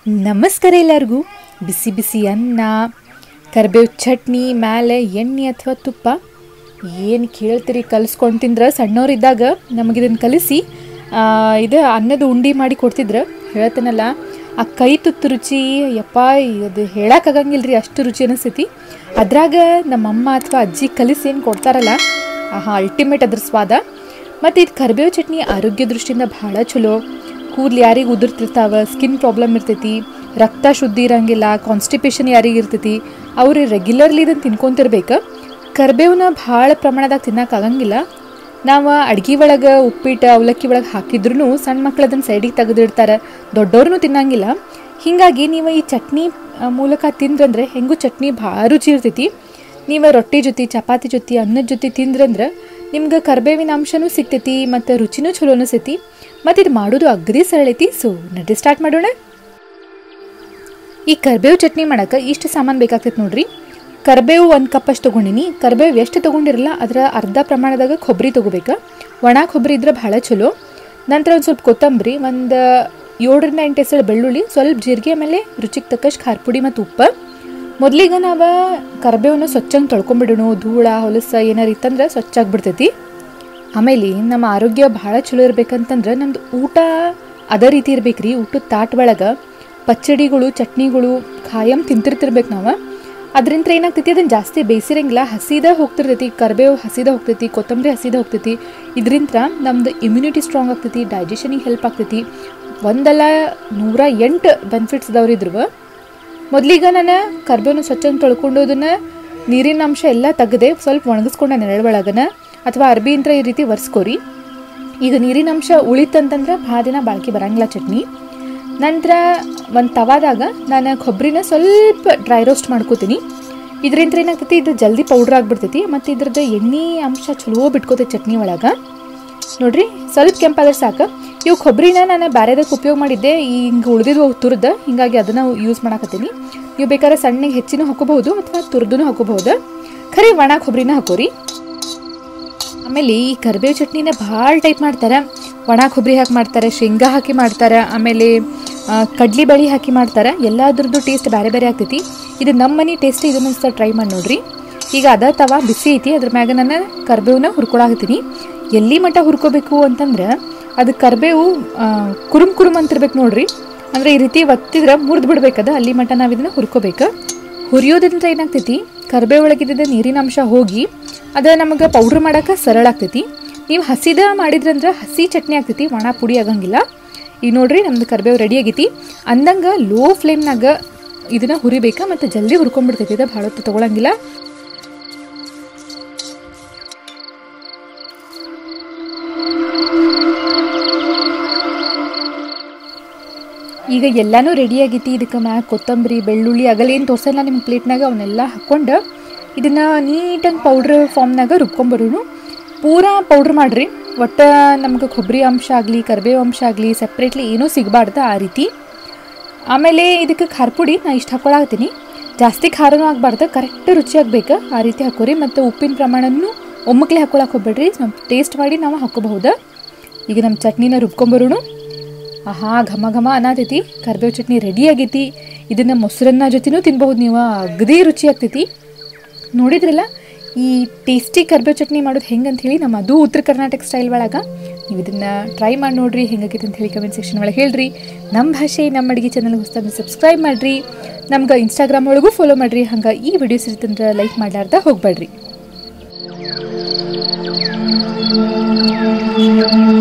ನಮಸ್ಕಾರ ಎಲ್ಲರಿಗೂ ಬಿಸಿ ಬಿಸಿ ಅನ್ನ ಕರಿಬೇವು ಚಟ್ನಿ ಮೇಲೆ ಎಣ್ಣೆ ಅಥವಾ ತುಪ್ಪ ಏನು ಕೇಳ್ತೀರಿ ಕಲಿಸ್ಕೊಂಡು ತಿಂದ್ರೆ ಸಣ್ಣವರಿದ್ದಾಗ ನಮಗಿದನ್ನು ಕಲಿಸಿ ಆ, ಇದು ಅನ್ನದ ಉಂಡಿ ಮಾಡಿ ಕೊಡ್ತಿದ್ರು ಹೇಳ್ತೇನಲ್ಲ ಆ ಕೈ ತುತ್ತು ರುಚಿ ಯಪ್ಪ ಅದು ಹೇಳೋಕ್ಕಾಗಂಗಿಲ್ಲ ರೀ ಅಷ್ಟು ರುಚಿ ಅನಿಸ್ತೈತಿ ಅದ್ರಾಗ ನಮ್ಮಮ್ಮ ಅಥವಾ ಅಜ್ಜಿ ಕಲಿಸಿ ಏನು ಕೊಡ್ತಾರಲ್ಲ ಆಹಾ ಅಲ್ಟಿಮೇಟ್ ಅದ್ರ ಸ್ವಾದ ಮತ್ತು ಇದು ಕರಿಬೇವು ಚಟ್ನಿ ಆರೋಗ್ಯ ದೃಷ್ಟಿಯಿಂದ ಭಾಳ ಚಲೋ ಕೂದಲು ಯಾರಿಗೆ ಉದುರ್ತಿರ್ತಾವ ಸ್ಕಿನ್ ಪ್ರಾಬ್ಲಮ್ ಇರ್ತೈತಿ ರಕ್ತ ಶುದ್ಧಿ ಇರಂಗಿಲ್ಲ ಕಾನ್ಸ್ಟಿಪೇಷನ್ ಯಾರಿಗೆ ಇರ್ತೈತಿ ಅವ್ರು ರೆಗ್ಯುಲರ್ಲಿ ಇದನ್ನು ತಿನ್ಕೊಂತಿರ್ಬೇಕು ಕರಿಬೇವನ್ನ ಭಾಳ ಪ್ರಮಾಣದಾಗ ತಿನ್ನೋಕ್ಕಾಗಂಗಿಲ್ಲ ನಾವು ಅಡ್ಗೆ ಒಳಗೆ ಉಪ್ಪಿಟ್ಟು ಅವಲಕ್ಕಿ ಒಳಗೆ ಹಾಕಿದ್ರೂ ಸಣ್ಣ ಮಕ್ಳು ಅದನ್ನು ಸೈಡಿಗೆ ತೆಗೆದಿಡ್ತಾರೆ ದೊಡ್ಡವ್ರೂ ತಿನ್ನಂಗಿಲ್ಲ ಹೀಗಾಗಿ ನೀವು ಈ ಚಟ್ನಿ ಆ, ಮೂಲಕ ತಿಂದ್ರಂದ್ರೆ ಹೆಂಗೂ ಚಟ್ನಿ ಭಾಳ ರುಚಿ ಇರ್ತೈತಿ ನೀವು ರೊಟ್ಟಿ ಜೊತೆ ಚಪಾತಿ ಜೊತೆ ಅನ್ನದ ಜೊತೆ ತಿಂದ್ರಂದ್ರೆ ನಿಮ್ಗೆ ಕರ್ಬೇವಿನ ಅಂಶನೂ ಸಿಗ್ತೈತಿ ಮತ್ತು ರುಚಿನೂ ಚಲೋ ಅನಿಸ್ತೈತಿ ಮತ್ತು ಇದು ಮಾಡೋದು ಅಗದಿ ಸರಳ ಐತಿ ಸೊ ನಡ್ರಿ ಸ್ಟಾರ್ಟ್ ಮಾಡೋಣ ಈ ಕರ್ಬೇವು ಚಟ್ನಿ ಮಾಡಕ್ಕೆ ಇಷ್ಟು ಸಾಮಾನು ಬೇಕಾಗ್ತೈತೆ ನೋಡ್ರಿ ಕರ್ಬೇವು ಒಂದು ಕಪ್ ಅಷ್ಟು ತೊಗೊಂಡಿನಿ ಕರ್ಬೇವು ಎಷ್ಟು ತೊಗೊಂಡಿರಲ್ಲ ಅದರ ಅರ್ಧ ಪ್ರಮಾಣದಾಗ ಕೊಬ್ಬರಿ ತೊಗೋಬೇಕು ಒಣ ಕೊಬ್ಬರಿ ಇದ್ರೆ ಭಾಳ ಚಲೋ ನಂತರ ಒಂದು ಸ್ವಲ್ಪ ಕೊತ್ತಂಬರಿ ಒಂದು ಏಳರಿಂದ ಎಂಟು ಹೆಸರು ಬೆಳ್ಳುಳ್ಳಿ ಸ್ವಲ್ಪ ಜೀರಿಗೆ ಆಮೇಲೆ ರುಚಿಗೆ ತಕ್ಕಷ್ಟು ಖಾರ ಪುಡಿ ಮತ್ತು ಉಪ್ಪು ಮೊದಲಿಗೆ ನಾವು ಕರ್ಬೇವನ್ನ ಸ್ವಚ್ಛಂಗೆ ತೊಳ್ಕೊಂಬಿಡೋಣ ಧೂಳ ಹೊಲಸ ಏನಾರು ಇತ್ತಂದ್ರೆ ಸ್ವಚ್ಛ ಆಗ್ಬಿಡ್ತೈತಿ ಆಮೇಲೆ ನಮ್ಮ ಆರೋಗ್ಯ ಭಾಳ ಚಲೋ ಇರ್ಬೇಕಂತಂದ್ರೆ ನಮ್ದು ಊಟ ಅದೇ ರೀತಿ ಇರ್ಬೇಕ್ರಿ ಊಟದ ತಾಟ್ ಒಳಗೆ ಪಚ್ಚಡಿಗಳು ಚಟ್ನಿಗಳು ಖಾಯಂ ತಿಂತಿರ್ತಿರ್ಬೇಕು ನಾವು ಅದರಿಂದ ಏನಾಗ್ತೈತಿ ಅದನ್ನು ಜಾಸ್ತಿ ಬೇಯಿಸಿರಂಗಿಲ್ಲ ಹಸಿದ ಹೋಗ್ತಿರ್ತೈತಿ ಕರ್ಬೇವು ಹಸಿದ ಹೋಗ್ತೈತಿ ಕೊತ್ತಂಬರಿ ಹಸಿದ ಹೋಗ್ತೈತಿ ಇದರಿಂದ ನಮ್ದು ಇಮ್ಯುನಿಟಿ ಸ್ಟ್ರಾಂಗ್ ಆಗ್ತೈತಿ ಡೈಜೆಷನಿಗೆ ಹೆಲ್ಪ್ ಆಗ್ತೈತಿ ಒಂದಲ್ಲ ನೂರ ಎಂಟು ಬೆನಿಫಿಟ್ಸ್ ಅದಾವ್ರಿ ಇದ್ರವ ಮೊದಲಿಗೆ ನಾನು ಕರ್ಬೇವನ್ನ ಸ್ವಚ್ಛ ತೊಳ್ಕೊಂಡು ಅದನ್ನು ನೀರಿನ ಅಂಶ ಎಲ್ಲ ತೆಗೆದೆ ಸ್ವಲ್ಪ ಒಣಗಿಸ್ಕೊಂಡೆ ನೆರಳು ಒಳಗನ ಅಥವಾ ಅರ್ಬಿ ಅಂತ ಈ ರೀತಿ ಒರೆಸ್ಕೋರಿ ಈಗ ನೀರಿನ ಅಂಶ ಉಳಿತಂತಂದ್ರೆ ಭಾಳ ದಿನ ಬಾಳ್ಕೆ ಬರಂಗಿಲ್ಲ ಚಟ್ನಿ ನಂತರ ಒಂದು ತವಾದಾಗ ನಾನು ಕೊಬ್ಬರಿನ ಸ್ವಲ್ಪ ಡ್ರೈ ರೋಸ್ಟ್ ಮಾಡ್ಕೋತೀನಿ ಇದರಿಂದ ಏನಾಗ್ತೈತಿ ಇದು ಜಲ್ದಿ ಪೌಡ್ರ್ ಆಗಿಬಿಡ್ತೈತಿ ಮತ್ತು ಇದ್ರದ್ದು ಎಣ್ಣೆ ಅಂಶ ಚಲೋ ಬಿಟ್ಕೋತೈತಿ ಚಟ್ನಿ ಒಳಗೆ ನೋಡ್ರಿ ಸ್ವಲ್ಪ ಕೆಂಪಾದ್ರೆ ಸಾಕು ಇವು ಕೊಬ್ಬರಿನ ನಾನು ಬ್ಯಾರೆದಕ್ಕೆ ಉಪಯೋಗ ಮಾಡಿದ್ದೆ ಈ ಹಿಂಗೆ ಉಳಿದಿದ್ವು ತುರ್ದು ಹಿಂಗಾಗಿ ಅದನ್ನು ಯೂಸ್ ಮಾಡಕತ್ತೀನಿ ನೀವು ಬೇಕಾದ್ರೆ ಸಣ್ಣಗೆ ಹೆಚ್ಚಿನ ಹಾಕೋಬಹುದು ಅಥವಾ ತುರ್ದು ಹಾಕೋಬಹುದು ಖರೆ ಒಣ ಕೊಬ್ಬರಿನ ಹಾಕೋರಿ ಆಮೇಲೆ ಈ ಕರಿಬೇವು ಚಟ್ನಿನ ಭಾಳ ಟೈಪ್ ಮಾಡ್ತಾರೆ ಒಣ ಕೊಬ್ಬರಿ ಹಾಕಿ ಮಾಡ್ತಾರೆ ಶೇಂಗಾ ಹಾಕಿ ಮಾಡ್ತಾರೆ ಆಮೇಲೆ ಕಡ್ಲಿ ಬೇಳೆ ಹಾಕಿ ಮಾಡ್ತಾರೆ ಎಲ್ಲದ್ರದ್ದು ಟೇಸ್ಟ್ ಬೇರೆ ಬೇರೆ ಆಗ್ತೈತಿ ಇದು ನಮ್ಮ ಮನೆ ಟೇಸ್ಟ್ ಇದನ್ನ ಸಹ ಟ್ರೈ ಮಾಡಿ ನೋಡ್ರಿ ಈಗ ಅದ ತವ ಬಿಸಿ ಐತಿ ಅದ್ರ ಮ್ಯಾಗ ನಾನು ಕರ್ಬೇವನ್ನ ಹುರ್ಕೊಳಕತ್ತೀನಿ ಎಲ್ಲಿ ಮಟ್ಟ ಹುರ್ಕೋಬೇಕು ಅಂತಂದ್ರೆ ಅದು ಕರ್ಬೇವು ಆ, ಕುರುಮ್ ಕುರುಮ್ ಅಂತಿರ್ಬೇಕು ನೋಡ್ರಿ ಅಂದ್ರೆ ಈ ರೀತಿ ಒತ್ತಿದ್ರೆ ಮುರಿದು ಬಿಡ್ಬೇಕದ ಅಲ್ಲಿ ಮಟ್ಟ ನಾವು ಇದನ್ನ ಹುರ್ಕೋಬೇಕು ಹುರಿಯೋದ್ರಿಂದ ಏನಾಗ್ತೈತಿ ಕರ್ಬೇವು ಒಳಗಿದ್ದ ನೀರಿನ ಅಂಶ ಹೋಗಿ ಅದು ನಮಗೆ ಪೌಡ್ರ್ ಮಾಡೋಕೆ ಸರಳ ಆಗ್ತೈತಿ ನೀವು ಹಸಿದ ಮಾಡಿದ್ರಂದ್ರೆ ಹಸಿ ಚಟ್ನಿ ಆಗ್ತೈತಿ ಒಣ ಪುಡಿ ಆಗಂಗಿಲ್ಲ ಈಗ ನೋಡ್ರಿ ನಮ್ದು ಕರ್ಬೇವು ರೆಡಿ ಆಗೈತಿ ಅಂದಂಗೆ ಲೋ ಫ್ಲೇಮ್ನಾಗ ಇದನ್ನ ಹುರಿಬೇಕಾ ಮತ್ತು ಜಲ್ದಿ ಹುರ್ಕೊಂಡ್ಬಿಡ್ತೈತಿ ಇದು ಭಾಳ ಹೊತ್ತು ತೊಗೊಳಂಗಿಲ್ಲ ಈಗ ಎಲ್ಲಾನು ರೆಡಿ ಆಗೈತಿ ಇದಕ್ಕೆ ಮ್ಯಾಗ ಕೊತ್ತಂಬರಿ ಬೆಳ್ಳುಳ್ಳಿ ಆಗಲೇನು ತೋರ್ಸಲ್ಲ ನಿಮ್ಮ ಪ್ಲೇಟ್ನಾಗ ಅವನ್ನೆಲ್ಲ ಹಾಕ್ಕೊಂಡು ಇದನ್ನು ನೀಟಾಗಿ ಪೌಡ್ರ್ ಫಾರ್ಮ್ನಾಗ ರುಬ್ಕೊಂಬರೋನು ಪೂರಾ ಪೌಡ್ರ್ ಮಾಡಿರಿ ಒಟ್ಟು ನಮ್ಗೆ ಕೊಬ್ಬರಿ ಅಂಶ ಆಗಲಿ ಕರಿಬೇವು ಅಂಶ ಆಗಲಿ ಸಪ್ರೇಟ್ಲಿ ಏನೂ ಸಿಗಬಾರ್ದು ಆ ರೀತಿ ಆಮೇಲೆ ಇದಕ್ಕೆ ಖಾರ ಪುಡಿ ನಾ ಇಷ್ಟು ಹಾಕೊಳತ್ತೀನಿ ಜಾಸ್ತಿ ಖಾರನೂ ಆಗಬಾರ್ದು ಕರೆಕ್ಟ್ ರುಚಿ ಆಗ್ಬೇಕು ಆ ರೀತಿ ಹಾಕೋರಿ ಮತ್ತು ಉಪ್ಪಿನ ಪ್ರಮಾಣನೂ ಒಮ್ಮಕ್ಲೆ ಹಾಕೊಳಕ್ಕೆ ಹೋಗ್ಬೇಡ್ರಿ ಸ್ವಲ್ಪ ಟೇಸ್ಟ್ ಮಾಡಿ ನಾವು ಹಾಕೋಬಹುದು ಈಗ ನಮ್ಮ ಚಟ್ನಿನ ರುಬ್ಕೊಂಬರೋಣ ಆಹಾ ಘಮ ಘಮ ಅನ್ನತೈತಿ ಕರ್ಬೇವು ಚಟ್ನಿ ರೆಡಿ ಆಗೈತಿ ಇದನ್ನ ಮೊಸರನ್ನ ಜೊತೆನೂ ತಿನ್ಬಹುದು ನೀವು ಅಗದಿ ರುಚಿ ಆಗ್ತೈತಿ ನೋಡಿದ್ರಲ್ಲ ಈ ಟೇಸ್ಟಿ ಕರ್ಬೇವು ಚಟ್ನಿ ಮಾಡೋದು ಹೆಂಗಂತ ಹೇಳಿ ನಮ್ಮ ಅದು ಉತ್ತರ ಕರ್ನಾಟಕ ಸ್ಟೈಲ್ ಒಳಗೆ ನೀವು ಇದನ್ನ ಟ್ರೈ ಮಾಡಿ ನೋಡ್ರಿ ಹೆಂಗಾಗೈತೆ ಅಂತ ಹೇಳಿ ಕಮೆಂಟ್ ಸೆಕ್ಷನ್ ಒಳಗೆ ಹೇಳ್ರಿ ನಮ್ಮ ಭಾಷೆ ನಮ್ಮ ಅಡುಗೆ ಚಾನಲ್ ಹೊಸದಾಗಿ ಸಬ್ಸ್ಕ್ರೈಬ್ ಮಾಡಿರಿ ನಮ್ಗೆ ಇನ್ಸ್ಟಾಗ್ರಾಮ್ ಒಳಗೂ ಫಾಲೋ ಮಾಡಿರಿ ಹಂಗೆ ಈ ವಿಡಿಯೋಸ್ ಇರ್ತಂದ್ರೆ ಲೈಕ್ ಮಾಡ್ಲಾರ್ದ ಹೋಗ್ಬೇಡ್ರಿ